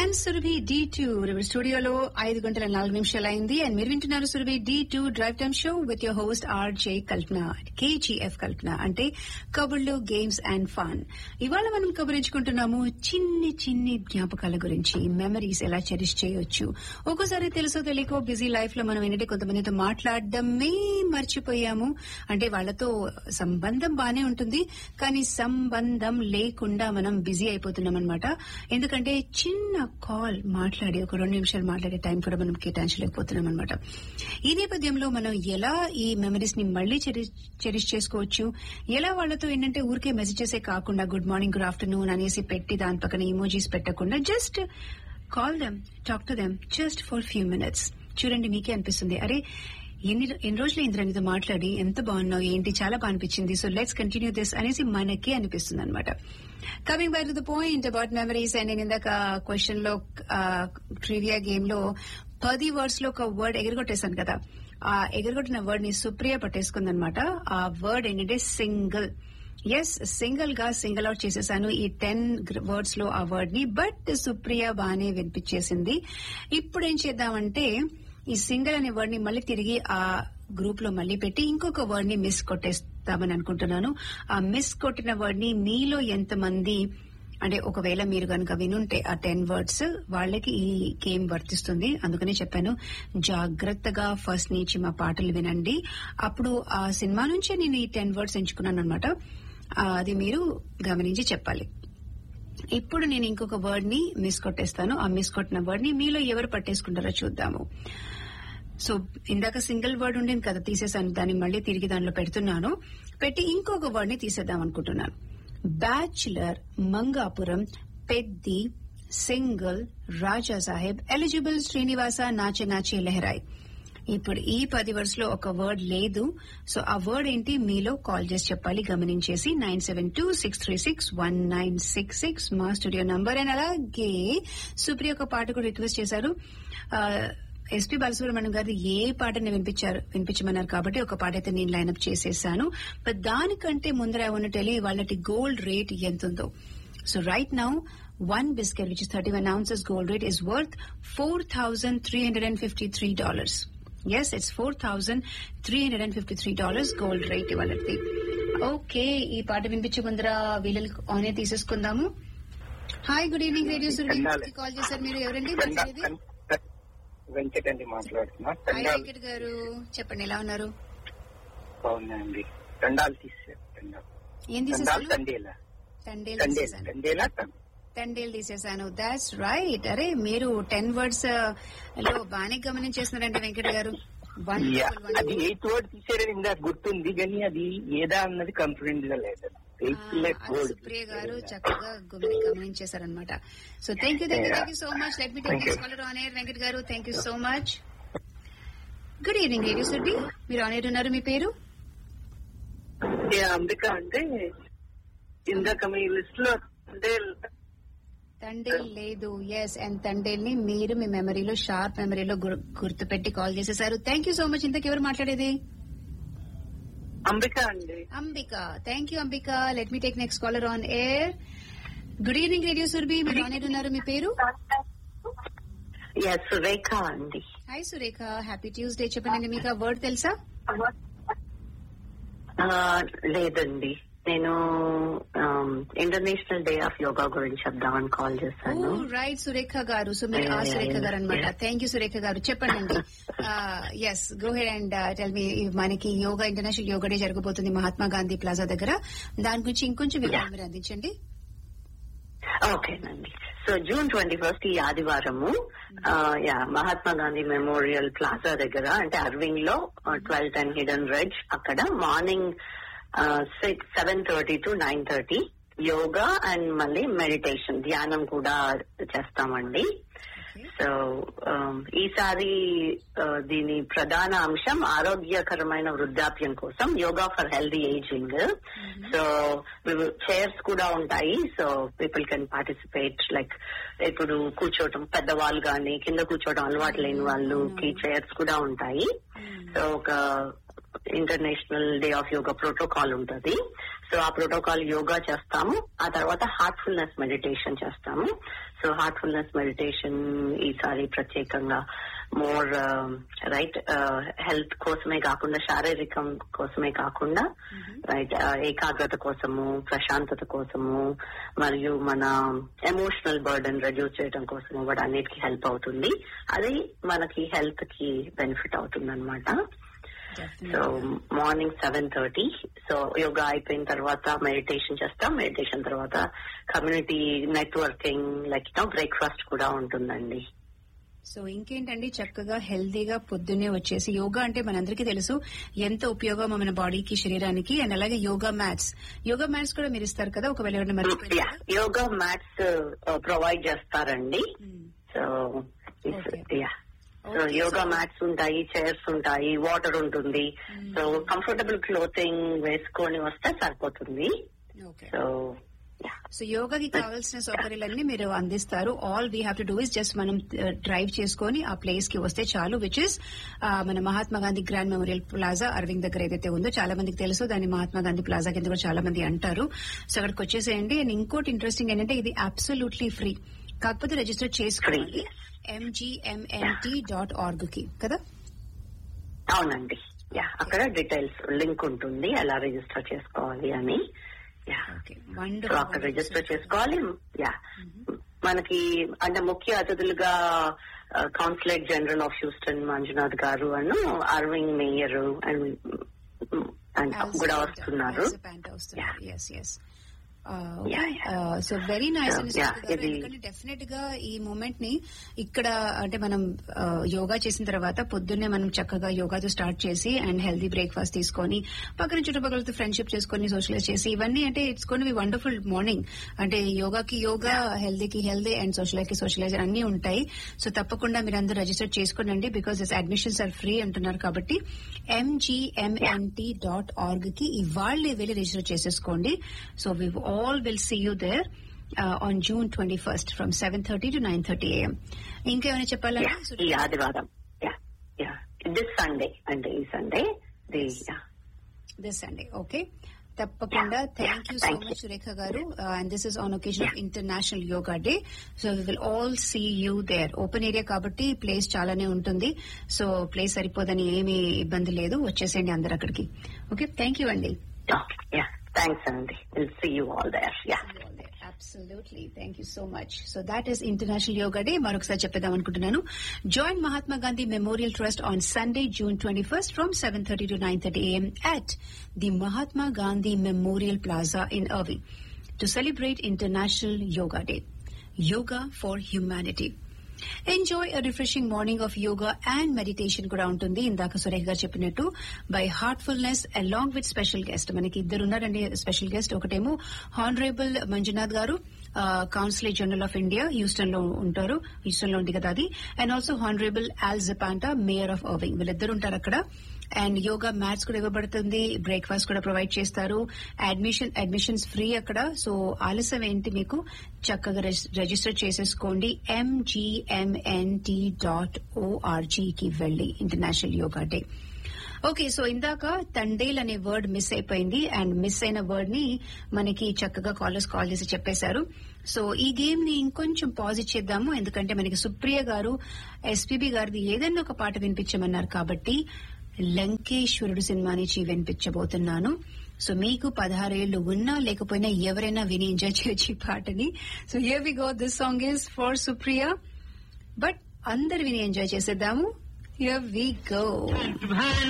And Surabhi D two స్టూడియోలో ఐదు గంటల నాలుగు నిమిషాలు అయింది అండ్ మీరు వింటున్నారు Surabhi D two drive time show with your host RJ Kalpana KGF Kalpana అంటే కబుర్లు గేమ్స్ అండ్ ఫన్ ఇవాళ మనం కబురించుకుంటున్నాము చిన్ని చిన్ని జ్ఞాపకాల గురించి మెమరీస్ ఎలా చెరిష్ చేయొచ్చు ఒక్కోసారి తెలుసో తెలియకో బిజీ లైఫ్ లో మనం ఏంటంటే కొంతమందితో మాట్లాడడమే మర్చిపోయాము అంటే వాళ్ళతో సంబంధం బానే ఉంటుంది కానీ సంబంధం లేకుండా మనం బిజీ అయిపోతున్నాం అనమాట ఎందుకంటే చిన్న కాల్ మాట్లాడి ఒక రెండు నిమిషాలు మాట్లాడే టైం కూడా మనం కేటాయించలేకపోతున్నాం అనమాట ఈ నేపథ్యంలో మనం ఎలా ఈ మెమరీస్ ని మళ్ళీ చెరిష్ చేసుకోవచ్చు ఎలా వాళ్ళతో ఏంటంటే ఊరికే మెసేజెసే కాకుండా గుడ్ మార్నింగ్ గుడ్ ఆఫ్టర్నూన్ అనేసి పెట్టి దాని పక్కన ఇమోజీస్ పెట్టకుండా just call them talk to them just for few minutes చూడండి మీకే అనిపిస్తుంది అరే ఎన్ని ఎన్ని రోజులు ఇంద్ర నీతో మాట్లాడి ఎంత బాగున్నావు ఏంటి చాలా బాగా అనిపించింది సో లెట్స్ కంటిన్యూ దిస్ అనేసి మనకే అనిపిస్తుంది అనమాట coming back to the point about memories and నేను ఇందాక క్వశ్చన్ లో ట్రివియా గేమ్ లో పది వర్డ్స్ లో ఒక వర్డ్ ఎగరగొట్టేశాను కదా ఆ ఎగరగొట్టిన వర్డ్ ని సుప్రియ పట్టేసుకుందనమాట ఆ వర్డ్ ఏంటంటే సింగిల్ ఎస్ సింగిల్ గా సింగిల్ అవుట్ చేసేసాను ఈ టెన్ వర్డ్స్ లో ఆ వర్డ్ ని బట్ సుప్రియ బానే వినిపించేసింది ఇప్పుడు ఏం చేద్దామంటే ఈ సింగిల్ అనే వర్డ్ ని మళ్ళీ తిరిగి ఆ గ్రూప్ లో మళ్ళీ పెట్టి ఇంకొక వర్డ్ ని మిస్ కొట్టేస్తామని అనుకుంటున్నాను ఆ మిస్ కొట్టిన వర్డ్ ని మీలో ఎంతమంది అంటే ఒకవేళ మీరు కనుక వినుంటే ఆ టెన్ వర్డ్స్ వాళ్ళకి ఈ గేమ్ వర్తిస్తుంది అందుకనే చెప్పాను జాగ్రత్తగా ఫస్ట్ నుంచి మా పాటలు వినండి అప్పుడు ఆ సినిమా నుంచే నేను ఈ టెన్ వర్డ్స్ ఎంచుకున్నాను అనమాట అది మీరు గమనించి చెప్పాలి ఇప్పుడు నేను ఇంకొక వర్డ్ ని మిస్ కొట్టేస్తాను ఆ మిస్ కొట్టిన వర్డ్ ని మీలో ఎవరు పట్టేసుకుంటారో చూద్దాము సో ఇందాక సింగిల్ వర్డ్ ఉండేది కదా తీసేసాను దాన్ని మళ్ళీ తిరిగి దానిలో పెడుతున్నాను పెట్టి ఇంకొక వర్డ్ ని తీసేద్దాం అనుకుంటున్నాను bachelor Mangapuram Peddi single Raja Saheb eligible Srinivasa నాచే నాచే లెహరాయ్ ఇప్పుడు ఈ పది వర్డ్స్ లో ఒక వర్డ్ లేదు సో ఆ వర్డ్ ఏంటి మీలో కాల్ చేసి చెప్పాలి గమనించేసి nine seven two six three six one nine six six మా స్టూడియో నంబర్ అండ్ అలాగే సుప్రియ ఒక పాట కూడా రిక్వెస్ట్ చేశారు ఎస్పీ బాలసుబ్రహ్మణ్యం గారు ఏ పాటని వినిపించారు వినిపించమన్నారు కాబట్టి ఒక పాట అయితే నేను లైన్అప్ చేసేసాను బట్ దానికంటే ముందర ఉన్న టెలి వాళ్ళకి గోల్డ్ రేట్ ఎంత ఉందో so right now one biscuit, which is 31 ounces gold rate, is worth $4,353. Yes, it's $4,353 gold rate ఇవాళది ఓకే ఈ పాట వినిపించే ముందర వీళ్ళని ఆనే తీసేసుకుందాము hi good evening radio Surabhi call చేశారు మీరు ఎవరండి మాట్లాడేది వెంకట్ అండి మాట్లాడుతున్నా హాయ్ వెంకట్ గారు చెప్పండి ఎలా ఉన్నారు బాగున్నాయండి దండాలు తీసారు దండాలు ఏం దండాలు తీసేసారు తండేలా టెండేల్ తండేలా తీసేసాను తండేలా తం- టెండేల్ తీసేసాను దాట్స్ రైట్ అరే మీరు టెన్ వర్డ్స్ లో బాగానే గమనించేస్తున్నారండి వెంకట్ గారు యా, వండర్ఫుల్ అది ఎయిత్ వర్డ్ తీసారని ఇందాక గుర్తుంది కానీ అది ఏదా అన్నది కాన్ఫిడెంట్ గా లేదు eighth let word Supriya garu చక్కగా గుమిని గమనించేశారనమాట so thank you thank you thank you so much let me take Thank you. Caller on air Venkat garu thank you so much good evening radio Surabhi మీరు ఆన్ ఎయిర్ ఉన్నారు మీ పేరు అంబిక అంటే ఇందాక మీ లిస్ట్ లో అంటే తండేల్ లేదు ఎస్ అండ్ తండేల్ ని మీరు మీ మెమరీలో షార్ప్ మెమరీలో గుర్తు పెట్టి కాల్ చేసేసారు థ్యాంక్ యూ సో మచ్ ఇంతకు ఎవరు మాట్లాడేది అంబిక అండి Ambika thank you Ambika let me take next caller on air good evening radio Surabhi మీరు ఆన్ ఎయిర్ ఉన్నారు మీ పేరు ఎస్ సురేఖ అండి హాయ్ సురేఖ హ్యాపీ ట్యూస్డే చెప్పండి మీకు ఆ వర్డ్ తెలుసా ఆ, లేదండి నేను ఇంటర్నేషనల్ డే ఆఫ్ యోగా గురించి చెప్దామని కాల్ ఓ చేశాను రైట్ సురేఖ గారు సో మీరు ఆ Yeah, సురేఖ yeah, గారు అనమాట yeah. Thank you Surekha garu చెప్పండి yes go ahead and tell me మనకి యోగా ఇంటర్నేషనల్ యోగా డే జరగబోతుంది మహాత్మా గాంధీ ప్లాజా దగ్గర దాని గురించి ఇంకొంచెం వివరాలు మీరు అందించండి ఓకేనండి సో జూన్ ట్వంటీ ఫస్ట్ ఈ ఆదివారము ఆ, yeah Mahatma Gandhi memorial plaza దగ్గర అంటే అర్వింగ్ లో ట్వెల్త్ అండ్ హిడెన్ రెడ్జ్ అక్కడ morning six seven thirty to nine thirty yoga and మళ్ళీ మెడిటేషన్ ధ్యానం కూడా చేస్తామండి సో ఈసారి ఆ, దీని ప్రధాన అంశం ఆరోగ్యకరమైన వృద్ధాప్యం కోసం yoga for healthy aging so chairs కూడా ఉంటాయి so people can participate like ఇప్పుడు కూర్చోవటం పెద్దవాళ్ళు కానీ కింద కూర్చోవడం అలవాటు లేని వాళ్ళకి చైర్స్ కూడా ఉంటాయి సో ఒక international day of yoga protocol ఉంటుంది సో ఆ ప్రోటోకాల్ యోగా చేస్తాము ఆ తర్వాత హార్ట్ఫుల్నెస్ మెడిటేషన్ చేస్తాము సో హార్ట్ఫుల్నెస్ మెడిటేషన్ ఈసారి ప్రత్యేకంగా మోర్ రైట్ హెల్త్ కోసమే కాకుండా శారీరకం కోసమే కాకుండా రైట్ ఏకాగ్రత కోసము ప్రశాంతత కోసము మరియు మన ఎమోషనల్ బర్డన్ రెడ్యూస్ చేయడం కోసము కూడా అన్నిటికీ హెల్ప్ అవుతుంది అది మనకి హెల్త్ కి బెనిఫిట్ అవుతుంది అనమాట so morning seven thirty so yoga అయిపోయిన తర్వాత మెడిటేషన్ చేస్తాం మెడిటేషన్ తర్వాత కమ్యూనిటీ నెట్వర్కింగ్ లైక్ బ్రేక్ఫాస్ట్ కూడా ఉంటుందండి సో ఇంకేంటండి చక్కగా హెల్దీగా పొద్దున్నే వచ్చేసి యోగా అంటే మనందరికీ తెలుసు ఎంత ఉపయోగం మన బాడీకి శరీరానికి అండ్ అలాగే యోగా మ్యాట్స్ యోగా మ్యాట్స్ కూడా మీరు ఇస్తారు కదా ఒకవేళ ఎవరైనా మర్చిపోయినా యోగా మ్యాట్స్ ప్రొవైడ్ చేస్తారండి so Okay. Yeah so Okay, yoga so- mats ఉంటాయి చైర్స్ ఉంటాయి వాటర్ ఉంటుంది సో కంఫర్టబుల్ క్లోతింగ్ వేసుకొని వస్తే సరిపోతుంది ఓకే సో యా సో యోగాకి కావాల్సిన సౌకర్యాలన్నీ మీరు అందిస్తారు all we have to do is just మనం డ్రైవ్ చేసుకొని ఆ ప్లేస్ కి వస్తే చాలు విచ్ ఇస్ మన Mahatma Gandhi grand memorial plaza Irving దగ్గర ఏదైతే ఉందో చాలా మందికి తెలుసు దాన్ని మహాత్మా గాంధీ ప్లాజా కింద కూడా చాలా మంది అంటారు సో అక్కడికి వచ్చేసేయండి అండ్ ఇంకోటి ఇంట్రెస్టింగ్ ఏంటంటే ఇది అబ్సల్యూట్లీ ఫ్రీ కాకపోతే రిజిస్టర్ చేసుకోవాలి ఎంజీఎంఎన్టీ డాట్ ఆర్గ్ కి కదా అవునండి యా అక్కడ డీటెయిల్స్ లింక్ ఉంటుంది ఎలా రిజిస్టర్ చేసుకోవాలి అని యా ఓకే సో అక్కడ రిజిస్టర్ చేసుకోవాలి యా మనకి అంటే ముఖ్య అతిథులుగా consulate general of Houston Manjunath garu అను అరవింద్ మేయర్ అండ్ అండ్ కూడా వస్తున్నారు yes yes Yeah, yeah. So very nice So, yeah, ఇది- ఎందుకంటే డెఫినెట్ గా ఈ మూమెంట్ ని ఇక్కడ అంటే మనం యోగా చేసిన తర్వాత పొద్దున్నే మనం చక్కగా యోగాతో స్టార్ట్ చేసి అండ్ హెల్దీ బ్రేక్ఫాస్ట్ తీసుకొని పక్కన చుట్టుపక్కలతో ఫ్రెండ్షిప్ చేసుకొని సోషలైజ్ చేసి ఇవన్నీ అంటే ఇట్స్ కొన్ని బి వండర్ఫుల్ మార్నింగ్ అంటే యోగాకి యోగా హెల్దీకి హెల్దీ అండ్ సోషలైజ్ కి సోషలైజ్ అన్ని ఉంటాయి సో తప్పకుండా మీరు అందరూ రిజిస్టర్ చేసుకోండి బికాస్ అడ్మిషన్స్ ఆర్ ఫ్రీ అంటున్నారు కాబట్టి ఎంజీఎంఎన్టీ డాట్ ఆర్గ్ కి ఇవాళ్లే వెళ్ళి రిజిస్టర్ చేసేసుకోండి so we all will see you there on June twenty first from seven thirty to nine thirty AM ఇంకేమైనా యా చెప్పాలంటే ఈ ఆదివారం యా యా దిస్ సండే అంటే ఈ Sunday the yeah this Sunday okay తప్పకుండా Yeah, thank you yeah, so thank much Surekha garu and this is on occasion of international yoga day so we will all see you there open area కాబట్టి place చాలానే ఉంటుంది so place సరిపోదని ఏమీ ఇబ్బంది లేదు వచ్చేసేయండి అందరు అక్కడికి ఓకే థ్యాంక్ యూ అండి ఓకే యా థ్యాంక్స్ అండి will see you all there yeah absolutely thank you so much so that is international yoga day మరొకసారి చెప్పేద్దాం అనుకుంటున్నాను join Mahatma Gandhi memorial trust on Sunday June twenty first from seven thirty to nine thirty AM at the Mahatma Gandhi memorial plaza in Irving to celebrate international yoga day yoga for humanity enjoy a refreshing morning of yoga and meditation కూడా ఉంటుంది ఇందాక సురేఖ గారు చెప్పినట్టు by heartfulness along with special guest మనకి ఇద్దరు ఉన్నారండి special guest ఒకటేమో honorable Manjunath garu consulate general of India Houston లో ఉంటారు హ్యూస్టన్ లో ఉంది కదా అది and also honorable Al Zapanta mayor of Irving వీళ్ళిద్దరు ఉంటారు అక్కడ అండ్ యోగా మ్యాథ్స్ కూడా ఇవ్వబడుతుంది బ్రేక్ఫాస్ట్ కూడా ప్రొవైడ్ చేస్తారు అడ్మిషన్ అడ్మిషన్స్ ఫ్రీ అక్కడ సో ఆలస్యం ఏంటి మీకు చక్కగా రిజిస్టర్ చేసేసుకోండి ఎంజీఎంఎన్టీ డాట్ ఓఆర్జీకి వెళ్ళి international yoga day okay so ఇందాక తండేల్ అనే వర్డ్ మిస్ అయిపోయింది అండ్ మిస్ అయిన వర్డ్ ని మనకి చక్కగా కాలర్స్ కాల్ చేసి చెప్పేశారు సో ఈ గేమ్ ని ఇంకొంచెం పాజ్ ఇచ్చేద్దాము ఎందుకంటే మనకి సుప్రియ గారు ఎస్పీబీ గారిది ఏదైనా ఒక పాట వినిపించమన్నారు కాబట్టి లంకేశ్వరుడు సినిమా నుంచి వినిపించబోతున్నాను సో మీకు పదహారేళ్లు ఉన్నా లేకపోయినా ఎవరైనా విని ఎంజాయ్ చేయొచ్చు ఈ పాటని so here we go this song is for Supriya but అందరు విని ఎంజాయ్ చేసేద్దాము హియర్ వి గో